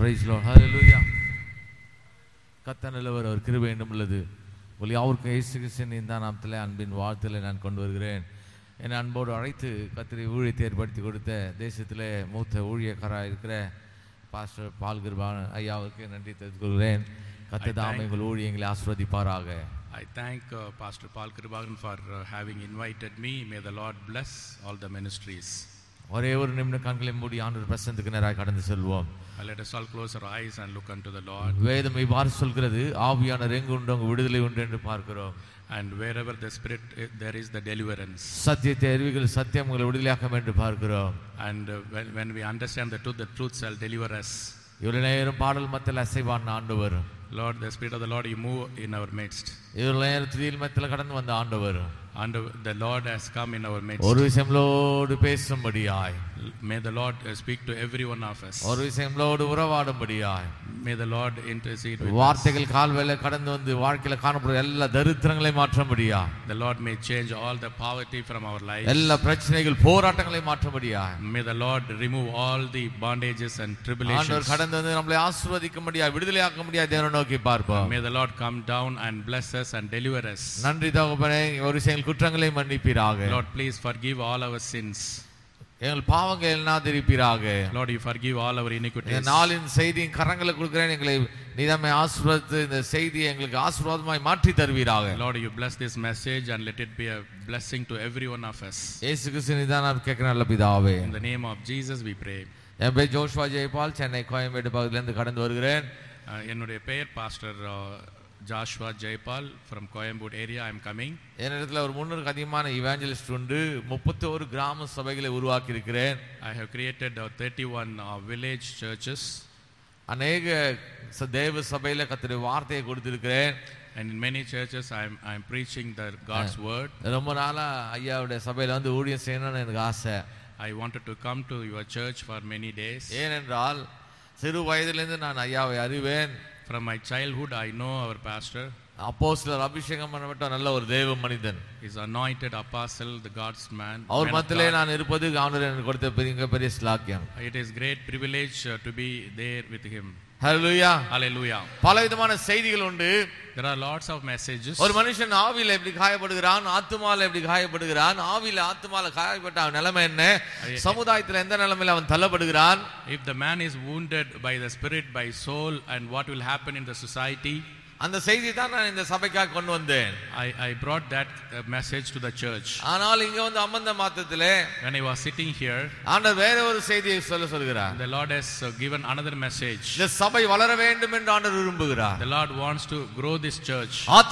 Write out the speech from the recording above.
Price low ஹalleluya கத்த நல்லவர் அவர் கிருபை என்னும் உள்ளது உங்கள் யாவருக்கும் இயேசு கிறிஸ்தின் இந்த நாமத்தில் அன்பின் வாழ்த்துல நான் கொண்டு வருகிறேன் என் அன்போடு அழைத்து கத்திரி ஊழியத்தை ஏற்படுத்தி கொடுத்த தேசத்திலே மூத்த ஊழியக்காராக இருக்கிற பாஸ்டர் பால் கிருபான் ஐயாவுக்கு நன்றி தெரிவித்துக் கொள்கிறேன் கத்த தாமை உங்கள் ஊழியங்களை ஆஸ்வதிப்பாராக I thank uh, Pastor Paul Kribagan for uh, having invited me. May the Lord bless all the ministries. ஒரே ஒரு நிமிடம் கண்களை மூடி ஆண்டு பிரசனத்துக்கு நேராக கடந்து செல்வோம் Uh, let us all close our eyes and look unto the Lord. வேதம் இவ்வாறு சொல்கிறது ஆவியானவர் எங்கு உண்டு அங்கு விடுதலை உண்டு என்று பார்க்கிறோம் And wherever the Spirit, is, there is the deliverance. சத்தியத்தை அறிவிகள் சத்தியம் உங்களை விடுதலையாக்கும் என்று பார்க்கிறோம் And uh, when, when we understand the truth, the truth shall deliver us. இவ்வளவு நேரம் பாடல் மத்தியில் அசைவான ஆண்டவர் Lord, the Spirit of the Lord, you move in our midst. இவ்வளவு நேரம் துதியில் மத்தியில் கடந்து வந்த ஆண்டவர் And uh, the Lord has come in our midst. ஒரு விஷயங்களோடு பேசும்படியாய் May the Lord uh, speak to every one of us. ஒரு விஷயங்களோடு உறவாடும்படியாய் May the Lord intercede with us. வார்த்தைகள் கால்வேல கடந்து வந்து வாழ்க்கையில காணப்படுற எல்லா தரித்திரங்களையும் மாற்றும்படியா The Lord may change all the poverty from our lives. எல்லா பிரச்சனைகள் போராட்டங்களை மாற்றும்படியா May the Lord remove all the bondages and ஆண்டவர் tribulations. கடந்து வந்து நம்மளை ஆசிர்வதிக்கும்படியா விடுதலையாக்க முடியா தேவனை நோக்கி பார்ப்போம் May the Lord come down and bless us and deliver us. நன்றி தகப்பனே ஒரு விஷயங்கள் குற்றங்களை மன்னிப்பீராக Lord, please forgive all our sins. எங்கள் பாவங்கள் எல்லாம் திருப்பீராக Lord, you forgive all our இந்த iniquities. நாளின் செய்தியின் கரங்களை கொடுக்கிறேன் எங்களை நீதாமை ஆசீர்வதித்து இந்த செய்தியை எங்களுக்கு ஆசீர்வாதமாய் மாற்றி தருவீராக Lord, you bless this message and let it be a blessing to every one of us. இயேசு கிறிஸ்து நீதான் நான் கேட்கிறேன் நல்ல பிதாவே In the name of Jesus, we pray. என் பேர் ஜோஷ்வா ஜெயபால் சென்னை கோயம்பேடு பகுதியிலிருந்து கடந்து வருகிறேன் Uh, என்னுடைய பெயர் pastor Joshua Jaipal from Coimbatore area I am coming என்னிடத்துல ஒரு முன்னூறுக்கு அதிகமான இவாஞ்சலிஸ்ட் உண்டு முப்பத்தி ஒரு கிராம சபைகளை உருவாக்கி இருக்கிறேன் I have created thirty one village churches அநேக ச- தேவ சபையில கத்துடைய வார்த்தையை கொடுத்திருக்கிறேன் And in many churches, I'm, I'm preaching the God's word. ரொம்ப நாளா ஐயாவுடைய சபையில வந்து ஊழியம் செய்யணும்னு எனக்கு ஆசை I wanted to come to your church for many days. ஏனென்றால் சிறு வயதிலிருந்து நான் ஐயாவை அறிவேன் From my childhood, I know our pastor அப்போஸ்தலர் அபிஷேகம் பண்ணப்பட்ட நல்ல ஒரு தேவ மனிதன் is anointed apostle, the God's man. Our man of மத்தியிலே God. நான் இருப்பது ஆண்டவர் எனக்கு கொடுத்த பெரிய பெரிய ஸ்லாக்கியம் It is great privilege uh, to be there with him. Hallelujah Hallelujah. பல விதமான செய்திகள் உண்டு There are lots of messages. ஒரு மனுஷன் ஆவியில எப்படி காயப்படுகிறான் ஆத்துமால எப்படி காயப்படுகிறான் ஆவியில ஆத்துமால காயப்பட்ட அவன் நிலைமை என்ன சமுதாயத்துல எந்த நிலைமையில அவன் தள்ளப்படுகிறான் If the man is wounded by the spirit, by soul, and what will happen in the society, அந்த செய்தி தான் நான் இந்த சபைக்காக கொண்டு வந்தேன் I, I brought that uh, message to the church. ஆனால் இங்க வந்து அமர்ந்த மாத்தத்திலே When I was sitting here, ஆண்டவர் வேற ஒரு செய்தியை சொல்ல சொல்கிறார் the Lord has uh, given another message. இந்த சபை வளர வேண்டும் என்று ஆண்டவர் விரும்புகிறார் The Lord wants to grow this church.